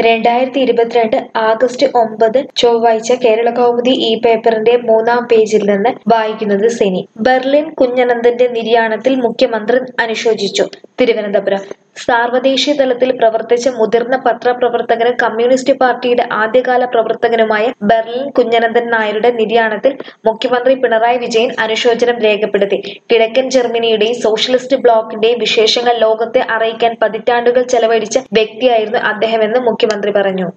രണ്ടായിരത്തി ഇരുപത്തിരണ്ട് ആഗസ്റ്റ് ഒമ്പത് ചൊവ്വാഴ്ച കേരളകൗമുദി ഈ പേപ്പറിന്റെ മൂന്നാം പേജിൽ നിന്ന് വായിക്കുന്നത് സിനി ബെർലിൻ കുഞ്ഞനന്തന്റെ നിര്യാണത്തിൽ മുഖ്യമന്ത്രി അനുശോചിച്ചു തിരുവനന്തപുരം സാർവദേശീയ തലത്തിൽ പ്രവർത്തിച്ച മുതിർന്ന പത്രപ്രവർത്തകനും കമ്മ്യൂണിസ്റ്റ് പാർട്ടിയുടെ ആദ്യകാല പ്രവർത്തകനുമായ ബെർലിൻ കുഞ്ഞനന്തൻ നായരുടെ നിര്യാണത്തിൽ മുഖ്യമന്ത്രി പിണറായി വിജയൻ അനുശോചനം രേഖപ്പെടുത്തി കിഴക്കൻ ജർമ്മനിയുടെയും സോഷ്യലിസ്റ്റ് ബ്ലോക്കിന്റെയും വിശേഷങ്ങൾ ലോകത്തെ അറിയിക്കാൻ പതിറ്റാണ്ടുകൾ ചെലവഴിച്ച വ്യക്തിയായിരുന്നു അദ്ദേഹമെന്ന് മുഖ്യമന്ത്രി പറഞ്ഞു